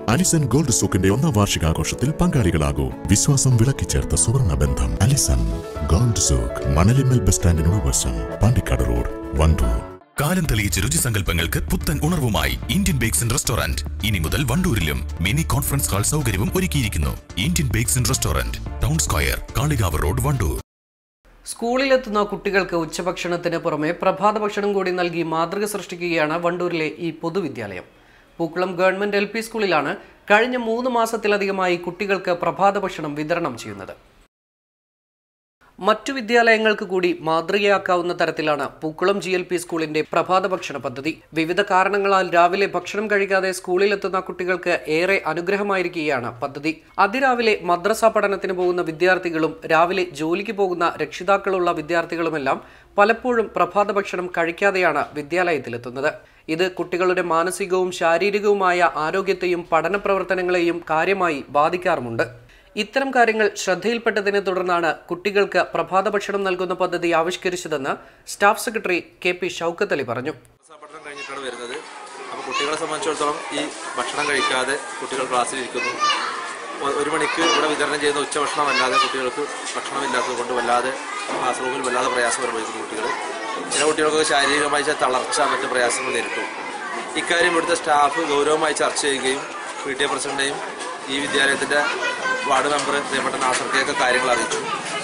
Allison gold സൂക്കിന്റെ ഒന്നാം വാർഷികാഘോഷത്തിൽ പങ്കാളികളാകൂ വിശ്വാസം വിളക്കിച്ചേർത്ത സുവർണ ബന്ധം Alison gold souk Manalimal bus സ്റ്റാൻഡിനോട് വശം പാണ്ടിക്കാട് റോഡ് വണ്ടൂർ കാലം തെളിയിച്ച രുചിസങ്കല്പങ്ങൾക്ക് പുത്തൻ ഉണർവുമായി ഇന്ത്യൻ ബേക്സ് ആൻഡ് റെസ്റ്റോറന്റ് ഇനി മുതൽ വണ്ടൂരിലും മിനി കോൺഫറൻസ് ഹാൾ സൗകര്യവും ഒരുക്കിയിരിക്കുന്നു Indian bakes and restaurant town square Kalikavu road Wandoor സ്കൂളിലെത്തുന്ന കുട്ടികൾക്ക് ഉച്ചഭക്ഷണത്തിന് പുറമെ പ്രഭാത ഭക്ഷണം കൂടി നൽകി മാതൃക സൃഷ്ടിക്കുകയാണ് വണ്ടൂരിലെ ഈ പൊതുവിദ്യാലയം പൂക്കുളം ഗവൺമെന്റ് എൽ പി സ്കൂളിലാണ് കഴിഞ്ഞ മൂന്ന് മാസത്തിലധികമായി കുട്ടികൾക്ക് പ്രഭാത ഭക്ഷണം വിതരണം ചെയ്യുന്നത് മറ്റു വിദ്യാലയങ്ങൾക്ക് കൂടി മാതൃകയാക്കാവുന്ന തരത്തിലാണ് പൂക്കുളം ജി എൽ പി സ്കൂളിന്റെ പ്രഭാത ഭക്ഷണ പദ്ധതി വിവിധ കാരണങ്ങളാൽ രാവിലെ ഭക്ഷണം കഴിക്കാതെ സ്കൂളിലെത്തുന്ന കുട്ടികൾക്ക് ഏറെ അനുഗ്രഹമായിരിക്കുകയാണ് പദ്ധതി അതിരാവിലെ മദ്രസ പഠനത്തിന് പോകുന്ന വിദ്യാർത്ഥികളും രാവിലെ ജോലിക്ക് പോകുന്ന രക്ഷിതാക്കളുള്ള വിദ്യാർത്ഥികളുമെല്ലാം പലപ്പോഴും പ്രഭാത ഭക്ഷണം കഴിക്കാതെയാണ് വിദ്യാലയത്തിലെത്തുന്നത് ഇത് കുട്ടികളുടെ മാനസികവും ശാരീരികവുമായ ആരോഗ്യത്തെയും പഠന പ്രവർത്തനങ്ങളെയും കാര്യമായി ബാധിക്കാറുമുണ്ട് ഇത്തരം കാര്യങ്ങൾ ശ്രദ്ധയിൽപ്പെട്ടതിനെ തുടർന്നാണ് കുട്ടികൾക്ക് പ്രഭാത ഭക്ഷണം നൽകുന്ന പദ്ധതി ആവിഷ്കരിച്ചതെന്ന് staff secretary K P Shoukath Ali പറഞ്ഞു പഠനം കഴിഞ്ഞിട്ടാണ് വരുന്നത് അപ്പോൾ കുട്ടികളെ സംബന്ധിച്ചിടത്തോളം ഈ ഭക്ഷണം കഴിക്കാതെ കുട്ടികൾ ക്ലാസ്സിലിരിക്കുന്നു ഒ- ഒരു മണിക്ക് ഇവിടെ വിതരണം ചെയ്യുന്ന ഉച്ചഭക്ഷണം അല്ലാതെ കുട്ടികൾക്ക് ഭക്ഷണമില്ലാത്തത് കൊണ്ട് വല്ലാതെ ക്ലാസ് റൂമിൽ വല്ലാതെ പ്രയാസം അനുഭവിക്കുന്നു കുട്ടികൾ ചില കുട്ടികൾക്ക് ശാരീരികമായി ചില തളർച്ച മറ്റ് പ്രയാസങ്ങൾ നേരിട്ടു ഇക്കാര്യം ഇവിടുത്തെ സ്റ്റാഫ് ഗൗരവമായി ചർച്ച ചെയ്യുകയും പി ടി എ പ്രസിഡന്റിനെയും ഈ വിദ്യാലയത്തിൻ്റെ വാർഡ് മെമ്പർ പ്രിയപ്പെട്ട നാസർക്കെയൊക്കെ കാര്യങ്ങൾ അറിയിച്ചു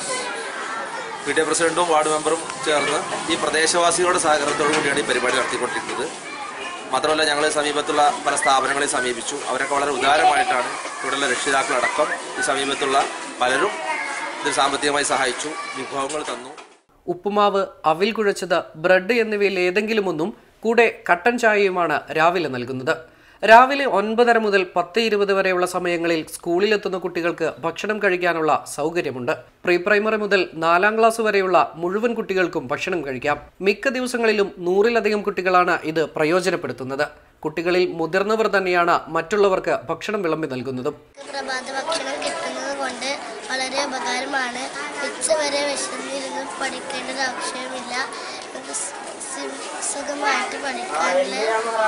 പി ടി എ പ്രസിഡന്റും വാർഡ് മെമ്പറും ചേർന്ന് ഈ പ്രദേശവാസികളുടെ സഹകരണത്തോടു കൂടിയാണ് ഈ പരിപാടി നടത്തിക്കൊണ്ടിരിക്കുന്നത് മാത്രമല്ല ഞങ്ങൾ സമീപത്തുള്ള പല സ്ഥാപനങ്ങളെ സമീപിച്ചു അവരൊക്കെ വളരെ ഉദാരമായിട്ടാണ് ഇവിടെയുള്ള രക്ഷിതാക്കളടക്കം ഈ സമീപത്തുള്ള പലരും ഇതിൽ സാമ്പത്തികമായി സഹായിച്ചു വിഭവങ്ങൾ തന്നു ഉപ്പുമാവ് അവിൽ കുഴച്ചത് ബ്രെഡ് എന്നിവയിൽ ഏതെങ്കിലും ഒന്നും കൂടെ കട്ടൻ ചായയുമാണ് രാവിലെ നൽകുന്നത് രാവിലെ ഒൻപതര മുതൽ പത്ത് ഇരുപത് വരെയുള്ള സമയങ്ങളിൽ സ്കൂളിലെത്തുന്ന കുട്ടികൾക്ക് ഭക്ഷണം കഴിക്കാനുള്ള സൗകര്യമുണ്ട് പ്രീ പ്രൈമറി മുതൽ നാലാം ക്ലാസ് വരെയുള്ള മുഴുവൻ കുട്ടികൾക്കും ഭക്ഷണം കഴിക്കാം മിക്ക ദിവസങ്ങളിലും നൂറിലധികം കുട്ടികളാണ് ഇത് പ്രയോജനപ്പെടുത്തുന്നത് കുട്ടികളിൽ മുതിർന്നവർ തന്നെയാണ് മറ്റുള്ളവർക്ക് ഭക്ഷണം വിളമ്പി നൽകുന്നതും പ്രഭാത ഭക്ഷണം കിട്ടുന്നത് കൊണ്ട് വളരെ ഉപകാരമാണ് ഉച്ച വരെ വിശന്നിരുന്ന് പഠിക്കേണ്ട ആവശ്യമില്ല നമുക്ക് സ് സ് സുഖമായിട്ട് പഠിക്കാനുള്ള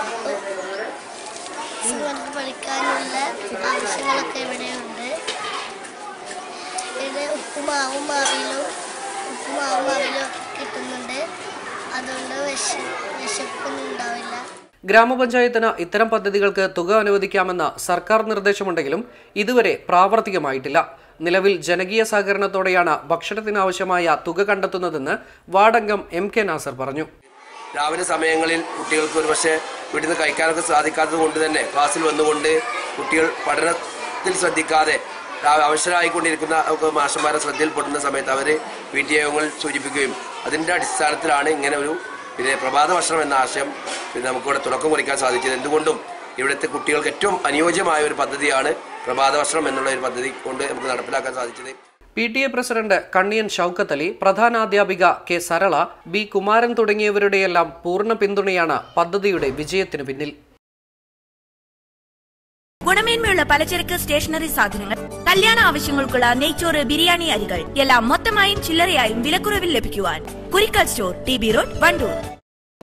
സുഖമായിട്ട് പഠിക്കാനുള്ള ആവശ്യങ്ങളൊക്കെ ഇവിടെയുണ്ട് ഇവിടെ ഉപ്പുമാവും മാവിലും ഉപ്പുമാവും മാവിലും ഒക്കെ കിട്ടുന്നുണ്ട് അതുകൊണ്ട് വിശ വിശപ്പൊന്നും ഉണ്ടാവില്ല ഗ്രാമപഞ്ചായത്തിന് ഇത്തരം പദ്ധതികൾക്ക് തുക അനുവദിക്കാമെന്ന സർക്കാർ നിർദ്ദേശമുണ്ടെങ്കിലും ഇതുവരെ പ്രാവർത്തികമായിട്ടില്ല നിലവിൽ ജനകീയ സഹകരണത്തോടെയാണ് ഭക്ഷണത്തിനാവശ്യമായ തുക കണ്ടെത്തുന്നതെന്ന് വാർഡംഗം എം കെ നാസർ പറഞ്ഞു രാവിലെ സമയങ്ങളിൽ കുട്ടികൾക്ക് ഒരുപക്ഷെ വീട്ടിൽ നിന്ന് കഴിക്കാനൊക്കെ സാധിക്കാത്തത് കൊണ്ട് തന്നെ ക്ലാസ്സിൽ വന്നുകൊണ്ട് കുട്ടികൾ പഠനത്തിൽ ശ്രദ്ധിക്കാതെ രാ- അവശരായിക്കൊണ്ടിരിക്കുന്ന ഒക്കെ മാഷന്മാരെ ശ്രദ്ധയിൽപ്പെടുന്ന സമയത്ത് അവർ പി ടി യോഗങ്ങൾ സൂചിപ്പിക്കുകയും അതിൻ്റെ അടിസ്ഥാനത്തിലാണ് ഇങ്ങനെ ഒരു പിന്നെ പ്രഭാത ഭക്ഷണം എന്ന ആശയം പിന്നെ നമുക്കിവിടെ തുടക്കം കുറിക്കാൻ സാധിച്ചത് എന്തുകൊണ്ടും ഇവിടുത്തെ കുട്ടികൾക്ക് ഏറ്റവും അനുയോജ്യമായ ഒരു പദ്ധതിയാണ് പ്രഭാത ഭക്ഷണം എന്നുള്ള ഒരു പദ്ധതി കൊണ്ട് നമുക്ക് നടപ്പിലാക്കാൻ സാധിച്ചത് P T A president Kanniyan Shoukath Ali പ്രധാനാധ്യാപിക കെ സരള ബി കുമാരൻ തുടങ്ങിയവരുടെയെല്ലാം പൂർണ്ണ പിന്തുണയാണ് പദ്ധതിയുടെ വിജയത്തിനു പിന്നിൽ ഗുണമേന്മയുള്ള പലചരക്ക് സ്റ്റേഷനറി സാധനങ്ങൾ കല്യാണ ആവശ്യങ്ങൾക്കുള്ള നെയ്ച്ചോറ് ബിരിയാണി അരികൾ എല്ലാം മൊത്തമായും ചില്ലറയായും വിലക്കുറവിൽ ലഭിക്കുവാൻ Kurikkal store T B road Wandoor